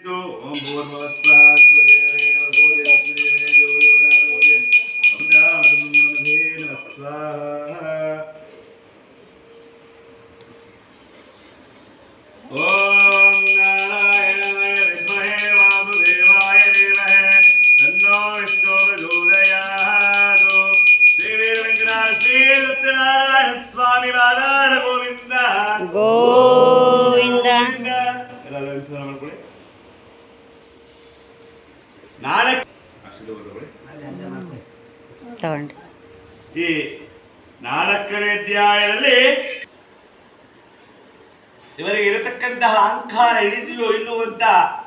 ಓಂ ಭೂರ್ಭುವಸ್ವಃ ಸ್ವದೇವೇನ ಭೂದೇವೇನ ಭೂದೇವೇನ ಭೂದೇವೇನ ಸ್ವಾಹ ಓಂ ನಾರಾಯಣಾಯ ವಿದ್ಮಹೇ ವಾಸುದೇವಾಯ ಧೀಮಹಿ ತನ್ನೋ ವಿಷ್ಣು ಪ್ರಚೋದಯಾತ್ ಶ್ರೀ ವೀರ ವೆಂಕಟೇಶ್ವರ ಶ್ರೀ ಸತ್ಯನಾರಾಯಣ ಸ್ವಾಮಿ ವಾದಾಳ ಗೋವಿಂದ ಗೋವಿಂದ ಎಲ್ಲರೂ ನಮಸ್ಕಾರ ಮಾಡ್ಕೊಳ್ಳಿ ನಾಳೆ ಅಕ್ಷತೆ ಬರ್ಕೊಳ್ಳಿ ತಗೊಂಡು ಈ ನಾಲ್ಕನೇ ಅಧ್ಯಾಯದಲ್ಲಿ ಇವರಿಗೆ ಇರತಕ್ಕಂತಹ ಅಹಂಕಾರ ಹಿಡಿದೆಯೋ ಇಲ್ಲವೋ ಅಂತ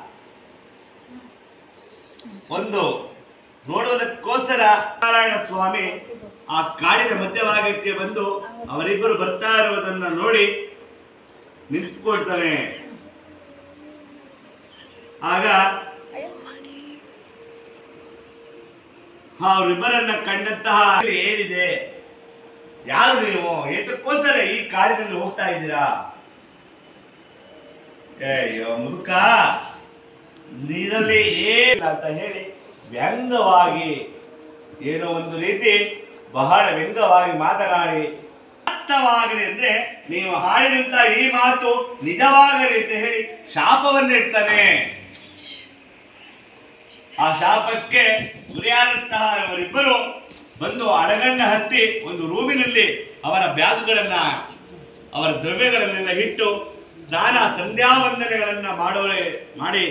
ಒಂದು ನೋಡುವುದಕ್ಕೋಸ್ಕರ ನಾರಾಯಣ ಸ್ವಾಮಿ ಆ ಕಾಡಿನ ಮಧ್ಯಭಾಗಕ್ಕೆ ಬಂದು ಅವರಿಬ್ಬರು ಬರ್ತಾ ಇರುವುದನ್ನ ನೋಡಿ ನಿಂತ್ಕೊಳ್ತಾನೆ ಆಗ ಅವರಿಬ್ಬರನ್ನ ಕಂಡಂತಹ ಏನಿದೆ ಯಾರು ನೀವು ಏತಕ್ಕೋಸ್ಕರ ಈ ಕಾಡಿನಲ್ಲಿ ಹೋಗ್ತಾ ಇದ್ದೀರಾ ಅಯ್ಯೋ ಮುದುಕ ನೀರಲ್ಲಿ ಏನಿಲ್ಲ ಅಂತ ಹೇಳಿ ವ್ಯಂಗವಾಗಿ ಏನೋ ಒಂದು ರೀತಿ ಬಹಳ ವ್ಯಂಗವಾಗಿ ಮಾತನಾಡಿ ಅರ್ಥವಾಗಲಿ ಅಂದ್ರೆ ನೀವು ಹಾಡಿದಂತ ಈ ಮಾತು ನಿಜವಾಗಲಿ ಅಂತ ಹೇಳಿ ಶಾಪವನ್ನಿಡ್ತಾನೆ ಆ ಶಾಪಕ್ಕೆ ಗುರಿಯಾದಂತಹ ಇವರಿಬ್ಬರು ಬಂದು ಅಡಗಣ್ಣ ಹತ್ತಿ ಒಂದು ರೂಮಿನಲ್ಲಿ ಅವರ ಬ್ಯಾಗ್ಗಳನ್ನ ಅವರ ದ್ರವ್ಯಗಳನ್ನೆಲ್ಲ ಇಟ್ಟು ಸ್ನಾನ ಸಂಧ್ಯಾ ವಂದನೆಗಳನ್ನ ಮಾಡುವರೆ ಮಾಡಿ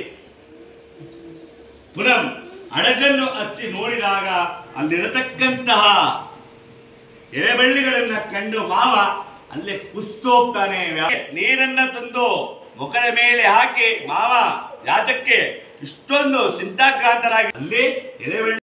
ಪುನಃ ಅಡಗನ್ನು ಹತ್ತಿ ನೋಡಿದಾಗ ಅಲ್ಲಿರತಕ್ಕಂತಹ ಎಲೆಬಳ್ಳಿಗಳನ್ನ ಕಂಡು ಮಾವ ಅಲ್ಲೇ ಕುಸ್ತೋಗ್ತಾನೆ ನೀರನ್ನ ತಂದು ಮುಖದ ಮೇಲೆ ಹಾಕಿ ಮಾವ ಯಾತಕ್ಕೆ ಇಷ್ಟೊಂದು ಚಿಂತಾಕ್ರಾಂತರಾಗಿ ಅಲ್ಲಿ ಎಲೆಬಳ್ಳಿ